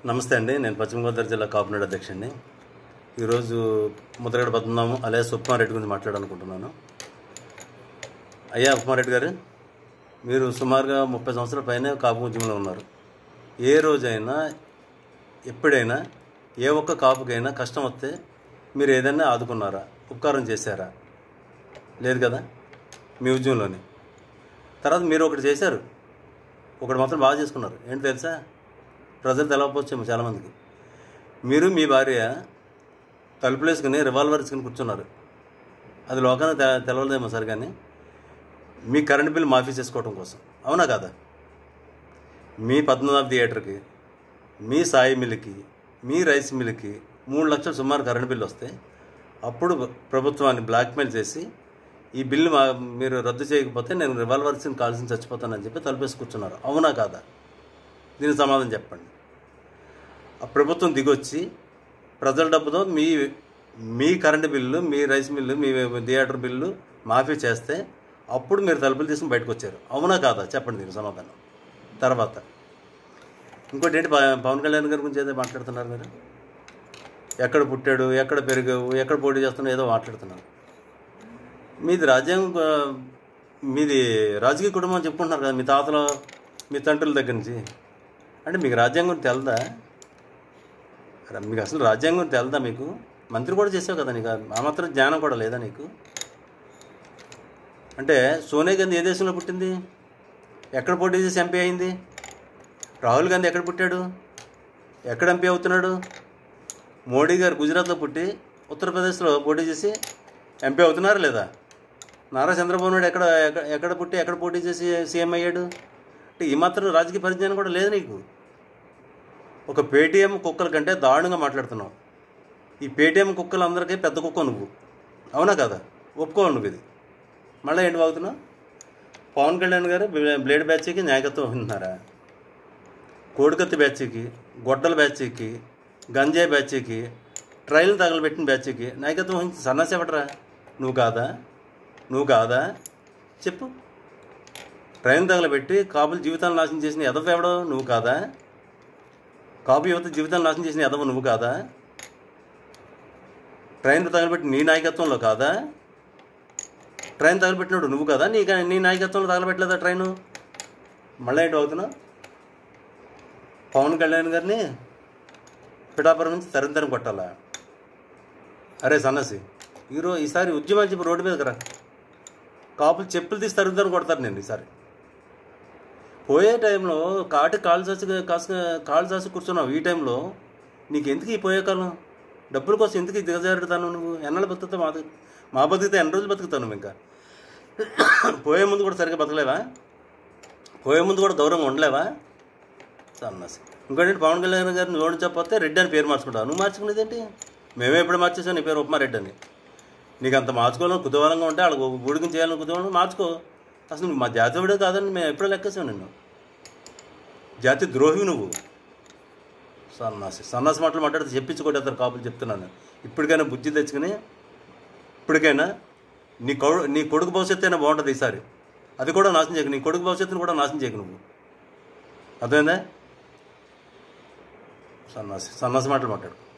నమస్తే అండి నేను పశ్చిమ గోదావరి జిల్లా కాపునాడు అధ్యక్షుడిని ఈరోజు ముద్రగడ పద్మనాభం అలాగే సుకుమారెడ్డి గురించి మాట్లాడాలనుకుంటున్నాను అయ్యా ఉప్మారెడ్డి గారు మీరు సుమారుగా ముప్పై సంవత్సరాల పైన కాపు ఉద్యమంలో ఉన్నారు ఏ రోజైనా ఎప్పుడైనా ఏ ఒక్క కాపుకైనా కష్టం వస్తే మీరు ఏదైనా ఆదుకున్నారా ఉపకారం చేశారా లేదు కదా మీ ఉద్యమంలోని తర్వాత మీరు ఒకటి చేశారు ఒకటి మాత్రం బాగా చేసుకున్నారు ఏంటి తెలుసా ప్రజలు తెలవకపోవచ్చేమో చాలామందికి మీరు మీ భార్య తలుపులు వేసుకుని రివాల్వర్ వేసుకుని కూర్చున్నారు అది లోకానికి తె తెలవలేదేమో సరే కానీ మీ కరెంట్ బిల్ మాఫీ చేసుకోవడం కోసం అవునా కాదా మీ పద్మనాభ థియేటర్కి మీ సాయి మిల్కి మీ రైస్ మిల్కి మూడు లక్షలు సుమారు కరెంట్ బిల్లు వస్తే అప్పుడు ప్రభుత్వాన్ని బ్లాక్మెయిల్ చేసి ఈ బిల్లు మా మీరు రద్దు చేయకపోతే నేను రివాల్వర్స్ని కాల్సిన చచ్చిపోతానని చెప్పి తలుపేసి కూర్చున్నారు అవునా కాదా దీనికి సమాధానం చెప్పండి ఆ ప్రభుత్వం దిగొచ్చి ప్రజల డబ్బుతో మీ మీ కరెంటు బిల్లు మీ రైస్ మిల్లు మీ థియేటర్ బిల్లు మాఫీ చేస్తే అప్పుడు మీరు తలుపులు తీసుకుని బయటకు వచ్చారు అవునా కాదా చెప్పండి దీనికి సమాధానం తర్వాత ఇంకోటి ఏంటి ప- పవన్ కళ్యాణ్ గారి గురించి ఏదో మాట్లాడుతున్నారు మీరు ఎక్కడ పుట్టాడు ఎక్కడ పెరిగావు ఎక్కడ పోటీ చేస్తున్నావు ఏదో మాట్లాడుతున్నారు మీది రాజ్యాంగం ఆ, మీది రాజకీయ కుటుంబం అని చెప్పుకుంటున్నారు కదా మీ తాతలు మీ తండ్రుల దగ్గర నుంచి అంటే మీకు రాజ్యాంగం తెలదా అరే మీకు అసలు రాజ్యాంగం తెలదా మీకు మంత్రి కూడా చేసావు కదా నీకు ఆ మాత్రం జ్ఞానం కూడా లేదా నీకు అంటే సోనియా గాంధీ ఏ దేశంలో పుట్టింది ఎక్కడ పోటీ చేసి ఎంపీ అయింది రాహుల్ గాంధీ ఎక్కడ పుట్టాడు ఎక్కడ ఎంపీ అవుతున్నాడు మోడీ గారు గుజరాత్లో పుట్టి ఉత్తరప్రదేశ్లో పోటీ చేసి ఎంపీ అవుతున్నారా లేదా నారా చంద్రబాబు నాయుడు ఎక్కడ ఎక్కడ- ఎక్కడ పుట్టి ఎక్కడ పోటీ చేసి సీఎం అయ్యాడు అంటే ఈ మాత్రం రాజకీయ పరిజ్ఞానం కూడా లేదు నీకు ఒక పేటీఎం కుక్కల కంటే దారుణంగా మాట్లాడుతున్నావు ఈ పేటీఎం కుక్కలు అందరికీ పెద్ద కుక్క నువ్వు అవునా కదా ఒప్పుకోవు నువ్వు ఇది మళ్ళీ ఏంటి వాగుతున్నావు పవన్ కళ్యాణ్ గారు బ్లే- బ్లేడ్ బ్యాచ్కి నాయకత్వం వహిస్తున్నారా కోడికత్తి బ్యాచ్కి గొడ్డల బ్యాచ్కి గంజాయి బ్యాచ్కి ట్రైల్ తగలబెట్టిన బ్యాచ్కి నాయకత్వం వహించి సన్నాసి ఎవడరా నువ్వు కాదా నువ్వు కాదా చెప్పు ట్రైన్ తగలబెట్టి కాపుల జీవితాలు నాశనం చేసిన ఎదవ ఎవడో నువ్వు కాదా కాపు యువత జీవితాలు నాశనం చేసిన ఎదవ నువ్వు కాదా ట్రైన్ తగలబెట్టి నీ నాయకత్వంలో కాదా ట్రైన్ తగలబెట్టినాడు నువ్వు కదా నీ నీ నాయకత్వంలో తగలబెట్టలేదా ట్రైను మళ్ళీ ఏంటి అవుతున్నావు పవన్ కళ్యాణ్ గారిని పిఠాపురం నుంచి తరిం తరిం కొట్టాలా అరే సన్నసి ఈరో ఈసారి ఉద్యమాలు చెప్పి రోడ్డు మీదకి రా కాపులు చెప్పులు తీసి తరిం తరిం కొడతారు నేను ఈసారి పోయే టైంలో కాటి కాళ్ళు చాసి కాసు కాళ్ళు చాసి కూర్చున్నావు ఈ టైంలో నీకు ఎందుకు ఈ పోయే కాలం డబ్బుల కోసం ఎందుకు ఈ దిగజారుతాను నువ్వు ఎన్నాళ్ళు బతుకుతావు మా మా బతికితే ఎన్ని రోజులు బతుకుతావు నువ్వు ఇంకా పోయే ముందు కూడా సరిగ్గా బతకలేవా పోయే ముందు కూడా గౌరవంగా ఉండలేవా సన్నాసి ఇంకోటి పవన్ కళ్యాణ్ గారిని ఓడించకపోతే రెడ్డి అని పేరు మార్చుకుంటావు నువ్వు మార్చుకునేది ఏంటి మేమే ఎప్పుడు మార్చేసావు నీ పేరు ఉప్మారెడ్డి అని నీకు అంత మార్చుకోవాలని కుతూహలంగా ఉంటే వాళ్ళకి బుడికి చేయాలని కుతూహలం మార్చుకో అసలు నువ్వు మా జాతీయుడే కాదని మేము ఎప్పుడో లెక్కేసావు నిన్ను జాతి ద్రోహి నువ్వు సన్నాసి సన్నాసి మాటలు మాట్లాడితే చెప్పించుకోటేస్తారు కాపులు చెప్తున్నాను ఇప్పటికైనా బుద్ధి తెచ్చుకుని ఇప్పటికైనా నీ కొడు నీ కొడుకు భవిష్యత్తు అయినా బాగుంటుంది ఈసారి అది కూడా నాశనం చేయకు నీ కొడుకు భవిష్యత్తును కూడా నాశనం చేయకు నువ్వు అర్థమైందా సన్నాసి సన్నాసి మాటలు మాట్లాడు